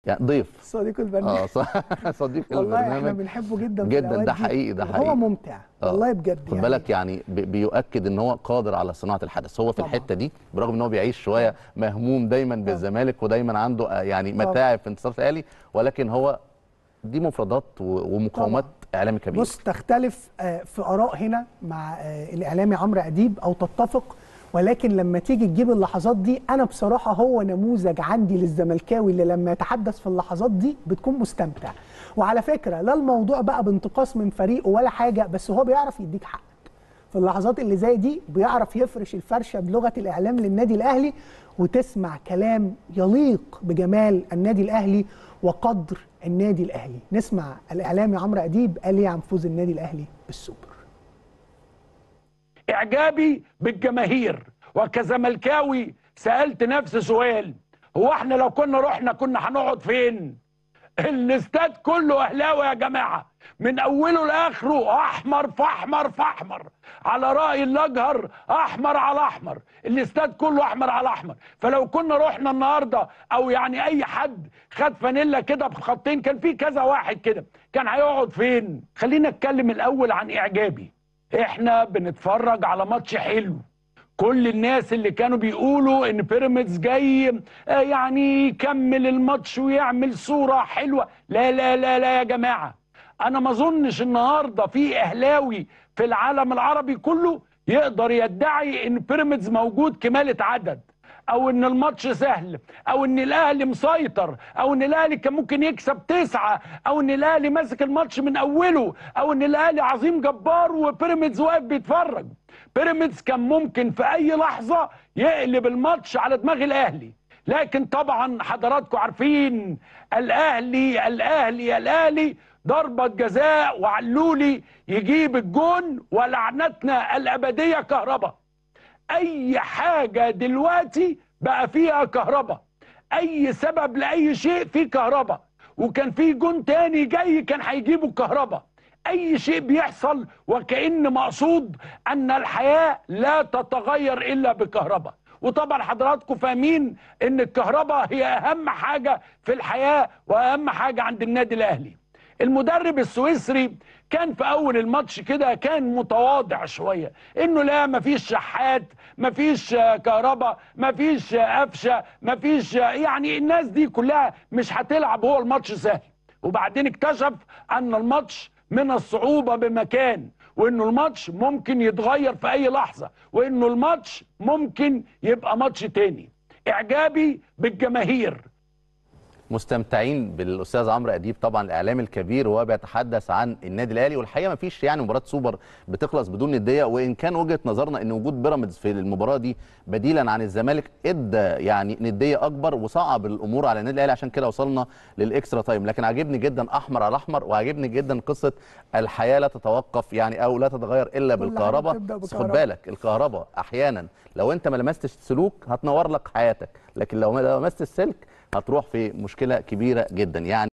يعني ضيف صديق البرنامج اه صح صديق والله احنا البرنامج بنحبه جدا في جدا الأوقات ده دي. حقيقي ده هو حقيقي ممتع آه. والله بجد خد بالك يعني بي- بيؤكد ان هو قادر على صناعه الحدث هو في طبعاً. الحته دي برغم ان هو بيعيش شويه مهموم دايما بالزمالك ودايما عنده آه، يعني طبعاً. متاعب في انتصارات الاهلي ولكن هو دي مفردات و- ومقاومات اعلامي كبير بص تختلف آه، في اراء هنا مع آه، الاعلامي عمرو اديب او تتفق ولكن لما تيجي تجيب اللحظات دي انا بصراحه هو نموذج عندي للزملكاوي اللي لما يتحدث في اللحظات دي بتكون مستمتع وعلى فكره لا الموضوع بقى بانتقاص من فريقه ولا حاجه بس هو بيعرف يديك حقك في اللحظات اللي زي دي بيعرف يفرش الفرشه بلغه الاعلام للنادي الاهلي وتسمع كلام يليق بجمال النادي الاهلي وقدر النادي الاهلي نسمع الاعلامي عمرو اديب قال ايه عن فوز النادي الاهلي بالسوبر اعجابي بالجماهير وكزملكاوي سالت نفسي سؤال هو احنا لو كنا رحنا كنا هنقعد فين الاستاد كله اهلاوي يا جماعه من اوله لاخره احمر فاحمر فاحمر على راي الاجهر احمر على احمر الاستاد كله احمر على احمر فلو كنا رحنا النهارده او يعني اي حد خد فانيلا كده بخطين كان في كذا واحد كده كان هيقعد فين خلينا اتكلم الاول عن اعجابي احنا بنتفرج على ماتش حلو كل الناس اللي كانوا بيقولوا ان بيراميدز جاي آه، يعني يكمل الماتش ويعمل صورة حلوة لا لا لا لا يا جماعة انا ما اظنش النهاردة في اهلاوي في العالم العربي كله يقدر يدعي ان بيراميدز موجود كمالة عدد او ان الماتش سهل او ان الاهلي مسيطر او ان الاهلي كان ممكن يكسب تسعة او ان الاهلي ماسك الماتش من اوله او ان الاهلي عظيم جبار وبيراميدز واقف بيتفرج بيراميدز كان ممكن في اي لحظة يقلب الماتش على دماغ الاهلي لكن طبعا حضراتكم عارفين الاهلي الاهلي الاهلي ضربة جزاء وعلولي يجيب الجون ولعنتنا الابدية كهرباء اي حاجة دلوقتي بقى فيها كهرباء اي سبب لاي شيء فيه كهرباء وكان في جون تاني جاي كان هيجيبوا الكهرباء اي شيء بيحصل وكأن مقصود ان الحياة لا تتغير الا بكهرباء وطبعا حضراتكم فاهمين ان الكهرباء هي اهم حاجة في الحياة واهم حاجة عند النادي الاهلي المدرب السويسري كان في اول الماتش كده كان متواضع شويه انه لا مفيش شحات مفيش آه، كهرباء مفيش آه، قفشه مفيش آه، يعني الناس دي كلها مش هتلعب هو الماتش سهل وبعدين اكتشف ان الماتش من الصعوبه بمكان وانه الماتش ممكن يتغير في اي لحظه وانه الماتش ممكن يبقى ماتش تاني اعجابي بالجماهير مستمتعين بالاستاذ عمرو اديب طبعا الاعلام الكبير وهو بيتحدث عن النادي الاهلي والحقيقه ما فيش يعني مباراه سوبر بتخلص بدون نديه وان كان وجهه نظرنا ان وجود بيراميدز في المباراه دي بديلا عن الزمالك ادى يعني نديه اكبر وصعب الامور على النادي الاهلي عشان كده وصلنا للاكسترا تايم لكن عاجبني جدا احمر على احمر وعاجبني جدا قصه الحياه لا تتوقف يعني او لا تتغير الا كل حاجة بالكهرباء بتبدأ بس خد بكهرباء. بالك الكهرباء احيانا لو انت ما لمستش السلوك هتنور لك حياتك لكن لو ما لمست السلك هتروح في مشكله كبيره جدا يعني